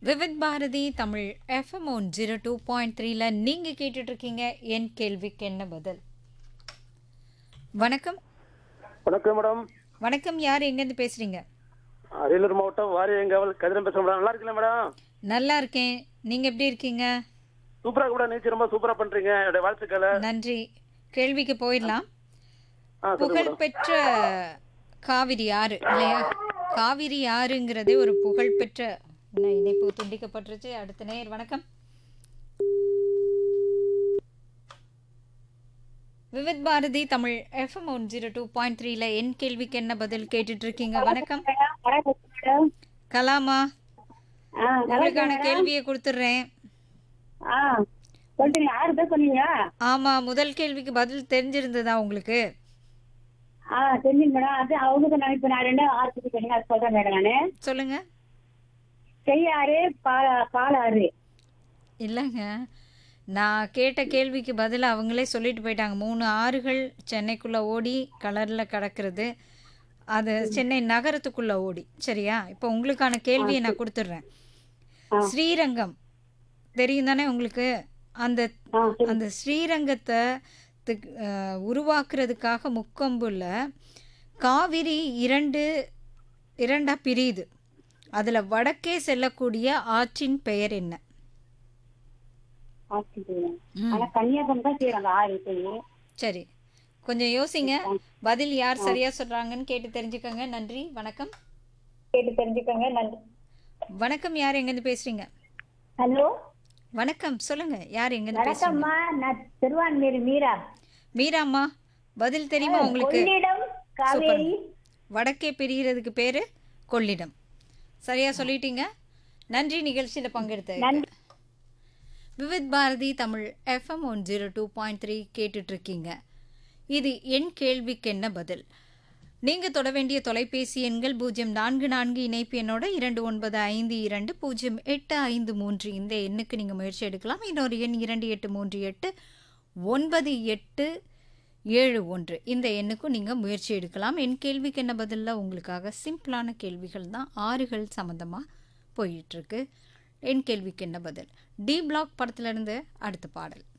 Vividh Bharati Tamil FM one zero two point த்ரீல நீங்கள் கேட்டுட்ருக்கீங்க என் கேள்விக்கு என்ன பதில் வணக்கம் வணக்கம் மேடம் வணக்கம் யார் எங்கேருந்து பேசுகிறீங்க அரியலூர் மாவட்டம் வாரியங்காவல் கதிரம் பேசுறேன் மேடம் நல்லா இருக்கீங்களா மேடம் நல்லா இருக்கேன் நீங்கள் எப்படி இருக்கீங்க சூப்பரா கூட நீச்சல் ரொம்ப சூப்பரா பண்றீங்க என்னுடைய வாழ்த்துக்களை நன்றி கேள்விக்கு போயிடலாம் ஆ சொல்லுங்க மேடம் புகழ்பெற்ற காவிரி ஆறு இல்லையா காவிரி ஆறுங்கிறதே ஒரு புகழ்பெற்ற என்ன இணைப்பு துண்டிக்கப்பட்டுருச்சு அடுத்த நேர் வணக்கம் Vividh Bharati Tamil FM one zero two point த்ரீல என் கேள்விக்கு என்ன பதில் கேட்டுட்டு இருக்கீங்க வணக்கம் மேடம் கலாமா ஆ நல்லா உங்களுக்கான கேள்வியை கொடுத்துட்றேன் ஆ சொல்றீங்க ஆறு பேர் சொன்னீங்க ஆமா முதல் கேள்விக்கு பதில் தெரிஞ்சிருந்ததா உங்களுக்கு ஆ தெரிஞ்சுங்க மேடம் அது அவங்களுக்கு நான் இப்போ நான் ரெண்டு ஆறு பேர் சொன்னீங்க அது சொல்றேன் மேடம் நான் சொல்லுங்க செய்யாறு பால பாலாறு இல்லைங்க நான் கேட்ட கேள்விக்கு பதில் அவங்களே சொல்லிட்டு போயிட்டாங்க மூணு ஆறுகள் சென்னைக்குள்ளே ஓடி கலரில் கிடக்கிறது அது சென்னை நகரத்துக்குள்ளே ஓடி சரியா இப்போ உங்களுக்கான கேள்வியை நான் கொடுத்துட்றேன் ஸ்ரீரங்கம் தெரியும் தானே உங்களுக்கு அந்த ஆ அந்த ஸ்ரீரங்கத்தை திக்- அஹ், உருவாக்குறதுக்காக முக்கொம்புல காவிரி இரண்டு இரண்டா பிரியுது அதில் வடக்கே செல்லக்கூடிய ஆற்றின் பெயர் என்ன ஆஸ்திரேலியா. ம். ஆனா கன்னியாகுமரி தான் செய்யறாங்க ஆறு பேர் சரி கொஞ்சம் யோசிங்க பதில் யார் சரியா சொல்றாங்கன்னு கேட்டு தெரிஞ்சுக்கோங்க நன்றி வணக்கம் கேட்டு தெரிஞ்சுக்கோங்க நன்றி வணக்கம் யார் எங்கேருந்து பேசுறீங்க ஹலோ வணக்கம் சொல்லுங்க யார் எங்கேருந்து பேசுறீங்க வணக்கம்மா நான் திருவான்மீர் மீரா மீராம்மா பதில் தெரியுமா உங்களுக்கு கொள்ளிடம் காவேரி வடக்கே பிரிகிறதுக்கு பேரு கொள்ளிடம் சரியா சொல்லிட்டீங்க நன்றி நிகழ்ச்சியில் பங்கெடுத்த நன்றி. Vividh Bharati Tamil FM one zero two point three கேட்டுட்ருக்கீங்க இது என் கேள்விக்கு என்ன பதில் நீங்கள் தொட வேண்டிய தொலைபேசி எண்கள் பூஜ்ஜியம் நான்கு நான்கு இணைப்பு எண்ணோட இரண்டு ஒன்பது ஐந்து இரண்டு பூஜ்ஜியம் எட்டு ஐந்து மூன்று இந்த எண்ணுக்கு நீங்கள் முயற்சி எடுக்கலாம் இன்னொரு எண் இரண்டு எட்டு மூன்று எட்டு ஒன்பது எட்டு ஏழு ஒன்று இந்த எண்ணுக்கும் நீங்கள் முயற்சி எடுக்கலாம் என் கேள்விக்கு என்ன பதிலில் உங்களுக்காக சிம்பிளான கேள்விகள் தான் ஆறுகள் சம்மந்தமாக போயிட்டுருக்கு என் கேள்விக்கு என்ன பதில் டி பிளாக் படத்துலேருந்து அடுத்த பாடல்